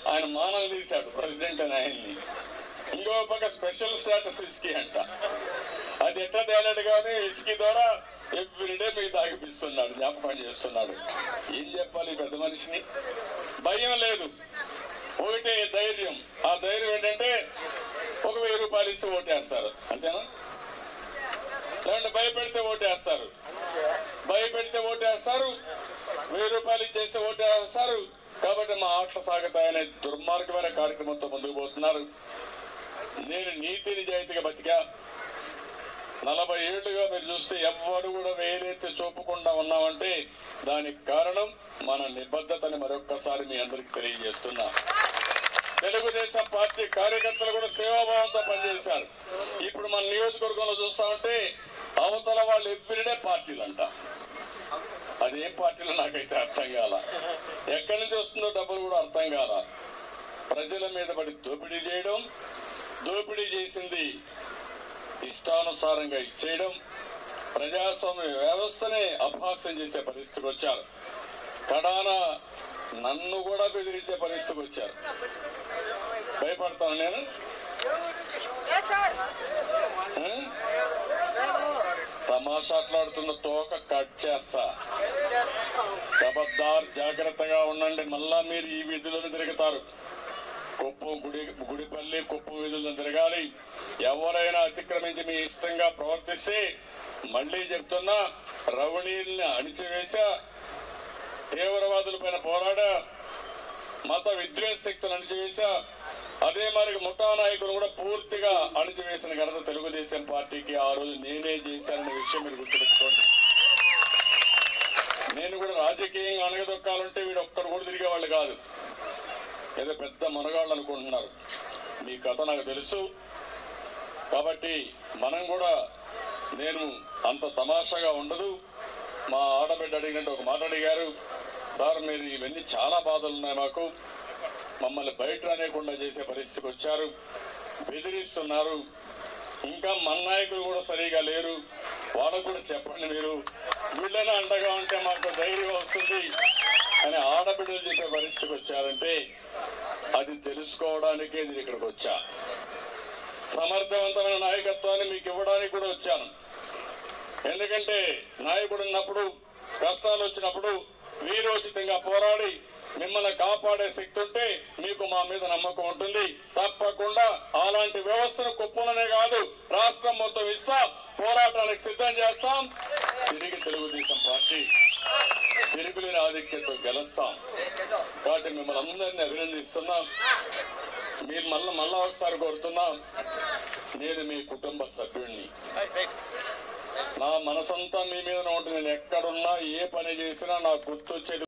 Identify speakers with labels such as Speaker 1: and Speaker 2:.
Speaker 1: ఆయన మానం తీశాడు ప్రెసిడెంట్ అని ఆయన్ని ఇంకో పక్క స్పెషల్ స్టాటస్ ఇస్కీ అంట అది ఎట్లా తేలాడు కానీ ఇస్కీ ద్వారా ఎవ్రీడే మీకు తాగిపిస్తున్నాడు జ్ఞాపకం చేస్తున్నాడు ఏం చెప్పాలి ఈ పెద్ద మనిషిని భయం లేదు ఒకటే ధైర్యం ఆ ధైర్యం ఏంటంటే ఒక వెయ్యి రూపాయలు ఇస్తే ఓటేస్తారు అంతేనా లేదంటే భయపెడితే ఓటేస్తారు భయపెడితే ఓటేస్తారు వెయ్యి రూపాయలు ఇచ్చేస్తే ఓటేస్తారు కాబట్టి మా ఆటలు సాగుతాయనే దుర్మార్గమైన కార్యక్రమంతో ముందుకు పోతున్నారు నేను నీతి నిజాయితీగా బతికా నలభై ఏళ్లుగా మీరు చూస్తే ఎవ్వరు కూడా వేలెత్తి చూపకుండా ఉన్నామంటే దానికి కారణం మన నిబద్ధతని మరొక్కసారి మీ అందరికి తెలియజేస్తున్నా తెలుగుదేశం పార్టీ కార్యకర్తలు కూడా సేవాభావంతో పనిచేశారు ఇప్పుడు మన నియోజకవర్గంలో చూస్తామంటే అవతల వాళ్ళు ఎవ్రీడే పార్టీలు అంట అదేం పార్టీలు నాకైతే అర్థం కాల ఎక్కడి నుంచి వస్తుందో డబ్బులు కూడా అర్థం కాల ప్రజల మీద పడి దోపిడీ చేయడం దోపిడీ చేసింది ఇష్టానుసారంగా ఇచ్చేయడం ప్రజాస్వామ్య వ్యవస్థనే అపహాస్యం చేసే పరిస్థితికి వచ్చారు కడాన నన్ను కూడా బెదిరించే పరిస్థితికి వచ్చారు భయపడతాను నేను ఆ? తమాషాట్లాడుతున్న తోక కట్ చేస్తా ఖబర్దార్ జాగ్రత్తగా ఉండండి మళ్ళా మీరు ఈ వీధులను తిరుగుతారు కుప్పం గుడి గుడిపల్లి కుప్పం వీధులను తిరగాలి ఎవరైనా అతిక్రమించి మీ ఇష్టంగా ప్రవర్తిస్తే మళ్లీ చెప్తున్నా రవణీల్ని అణిచివేశా తీవ్రవాదులపైన పోరాడా మత విద్వేష శక్తులు అణిచివేశా అదే మరి ముఠా నాయకులు కూడా పూర్తిగా అణిచివేసిన ఘనత తెలుగుదేశం పార్టీకి ఆ రోజు నేనే చేశాననే విషయం మీరు గుర్తుపెట్టుకోండి నేను కూడా రాజకీయంగా అణగదొక్కాలంటే వీడు ఒక్కడు కూడా తిరిగేవాళ్ళు కాదు ఏదో పెద్ద మనగాళ్ళు అనుకుంటున్నారు మీ కథ నాకు తెలుసు కాబట్టి మనం కూడా నేను అంత తమాషాగా ఉండదు మా ఆడబిడ్డ అడిగినట్టు ఒక మాట అడిగారు సార్ మీరు ఇవన్నీ చాలా బాధలు ఉన్నాయి మాకు మమ్మల్ని బయట రానియకుండా చేసే పరిస్థితికి వచ్చారు బెదిరిస్తున్నారు ఇంకా మన నాయకులు కూడా సరిగా లేరు వాళ్ళకు కూడా చెప్పండి మీరు వీళ్ళనే అండగా ఉంటే మాకు ధైర్యం వస్తుంది అని ఆడబిడ్డలు చెప్పే పరిస్థితికి వచ్చారంటే అది తెలుసుకోవడానికే నేను ఇక్కడికి వచ్చా సమర్థవంతమైన నాయకత్వాన్ని మీకు ఇవ్వడానికి కూడా వచ్చాను ఎందుకంటే నాయకుడు ఉన్నప్పుడు కష్టాలు వచ్చినప్పుడు వీరోచితంగా పోరాడి మిమ్మల్ని కాపాడే శక్తి ఉంటే మీకు మా మీద నమ్మకం ఉంటుంది తప్పకుండా అలాంటి వ్యవస్థను కుప్పలనే కాదు రాష్ట్రం మొత్తం ఇస్తాం పోరాటానికి సిద్ధం చేస్తాం తిరిగి తెలుగుదేశం పార్టీ తిరుగులేని ఆధిక్యతతో గెలుస్తాం కాబట్టి మిమ్మల్ని అందరినీ అభినందిస్తున్నాం మీరు మళ్ళా మళ్ళా ఒకసారి కోరుతున్నాం నేను మీ కుటుంబ సభ్యుడిని నా మనసంతా మీ మీద ఉంటుంది నేను ఎక్కడున్నా ఏ పని చేసినా నాకు గుర్తొచ్చేది